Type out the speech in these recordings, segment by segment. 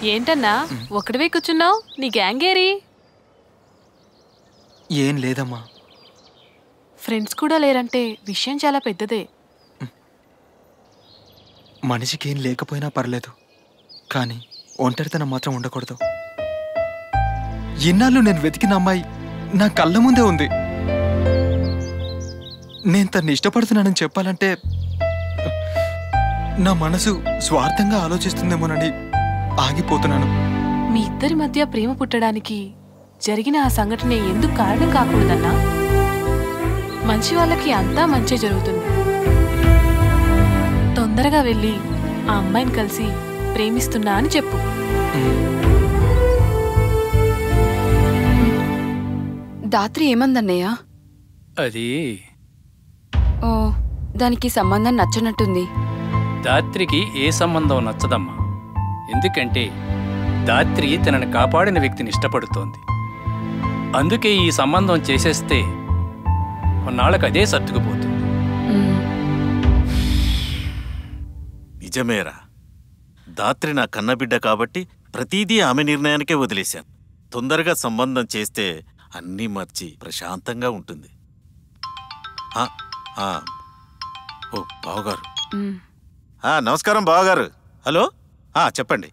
ఏంటన్నా ఒకటివే కూర్చున్నావు నీ గ్యాంగ్ ఏరి ఏం లేదమ్మా ఫ్రెండ్స్ కూడా లేరంటే విషయం చాలా పెద్దదే మనిషికి ఏం లేకపోయినా పర్లేదు కానీ ఒంటరితనం మాత్రం ఉండకూడదు ఇన్నాళ్ళు నేను వెతికిన అమ్మాయి నా కళ్ళ ముందే ఉంది నేను తన్ని ఇష్టపడుతున్నానని చెప్పాలంటే నా మనసు స్వార్థంగా ఆలోచిస్తుందేమోనని ఆగిపోతున్నాను మీ ఇద్దరి మధ్య ప్రేమ పుట్టడానికి జరిగిన ఆ సంఘటన ఎందుకు కారణం కాకూడదన్నా మంచి వాళ్ళకి అంతా మంచే జరుగుతుంది తొందరగా వెళ్ళి ఆ అమ్మాయిని కలిసి ప్రేమిస్తున్నా అని చెప్పు దాత్రి ఏమందన్నయ్య అది ఓ దానికి సంబంధం నచ్చనట్టుంది దాత్రికి ఏ సంబంధం నచ్చదమ్మా ఎందుకంటే దాత్రి తనని కాపాడిన వ్యక్తిని ఇష్టపడుతోంది అందుకే ఈ సంబంధం చేసేస్తే కొన్నాళ్ళకు అదే సర్దుకుపోతుంది ఉమ్, నిజమేరా దాత్రి నా కన్నబిడ్డ కాబట్టి ప్రతిదీ ఆమె నిర్ణయానికే వదిలేశాను తొందరగా సంబంధం చేస్తే అన్నీ మర్చి ప్రశాంతంగా ఉంటుంది ఆ, ఆ. ఓ బావగారు ఉమ్. ఆ, నమస్కారం బావగారు హలో ఆ, చెప్పండి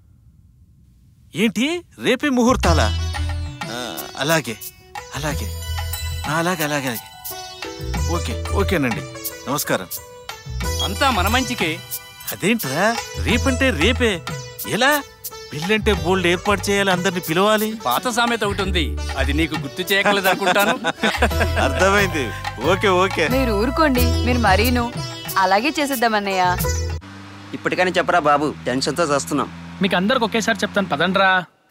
ఏంటి రేపే ముహూర్తాలా ఆ, అలాగే అలాగే ఆ, అలాగే అలాగే అలాగే ఓకే ఓకేనండి నమస్కారం అంతా మన మంచికే అదేంట్రా రేపంటే రేపే ఎలా పెళ్ళంటే బోల్డ్ ఏర్పాటు చేయాలి అందరిని పిలవాలి పాత సామెత ఒకటి ఉంది అది నీకు గుర్తు చేయగలదు అనుకుంటాను అర్థమైంది ఓకే ఓకే మీరు ఊరుకోండి మీరు మరీను అలాగే చేసేద్దామన్నయ్య ఇప్పటికైనా చెప్పరా బాబు టెన్షన్తో చేస్తున్నాం మీకు అందరికి ఒకేసారి చెప్తాను పదండ్రా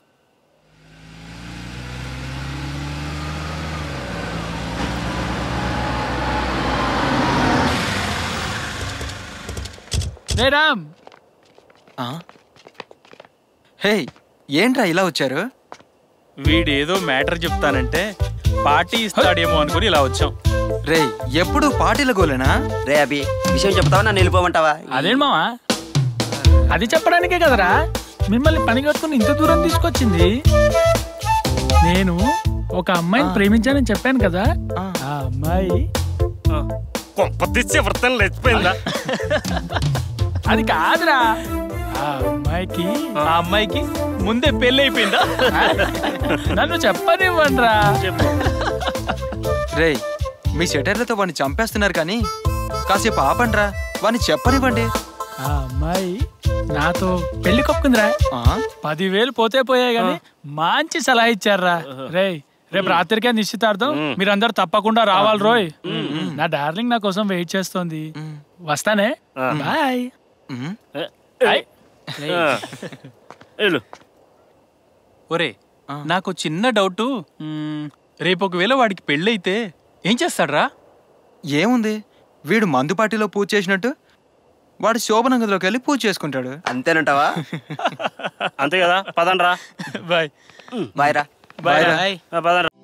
రే రామ్ ఆ? హే ఏంట్రా ఇలా వచ్చారు వీడేదో మ్యాటర్ చెప్తానంటే పార్టీ ఇస్తాడేమో అనుకుని ఇలా వచ్చాం రే ఎప్పుడు పార్టీల గోలేనా రే అభి విషయం చెప్తావా నన్ను వెళ్ళిపోమంటావా అదేంటి మావా అది చెప్పడానికే కదరా మిమ్మల్ని పని కట్టుకుని ఇంత దూరం తీసుకొచ్చింది నేను ఒక అమ్మాయిని ప్రేమించానని చెప్పాను కదా ఆ అమ్మాయి కొంపతీసే వృత్తం లేచిపోయిందా అది కాదురా ఆ అమ్మాయికి ఆ అమ్మాయికి ముందే పెళ్లి అయిపోయిందా నన్ను చెప్పనివ్వండిరా చెప్పు రే మీ సెటర్లతో వాడిని చంపేస్తున్నారు కానీ కాసేపు ఆపండ్రా వాడిని చెప్పనివ్వండి ఆ అమ్మాయి నాతో పెళ్లి కొప్పుకుందిరా ఆ? పదివేలు పోతే పోయాయి గాని మంచి సలహా ఇచ్చారా రే రేపు రాత్రికే నిశ్చితార్థం మీరందరూ తప్పకుండా రావాలి రోయ్ నా డార్లింగ్ నా కోసం వెయిట్ చేస్తోంది వస్తానే బాయ్ ఉమ్. బాయ్. వెళ్ళు ఒరే నాకు చిన్న డౌట్ రేపు ఒకవేళ వాడికి పెళ్ళైతే ఏం చేస్తాడ్రా ఏముంది వీడు మందు పార్టీలో పూజ చేసినట్టు వాడు శోభన గదిలోకి వెళ్ళి పూజ చేసుకుంటాడు అంతేనంటావా అంతే కదా పదండ్రా బాయ్ బాయ్ రా బాయ్ రా. బాయ్ పదండ్రా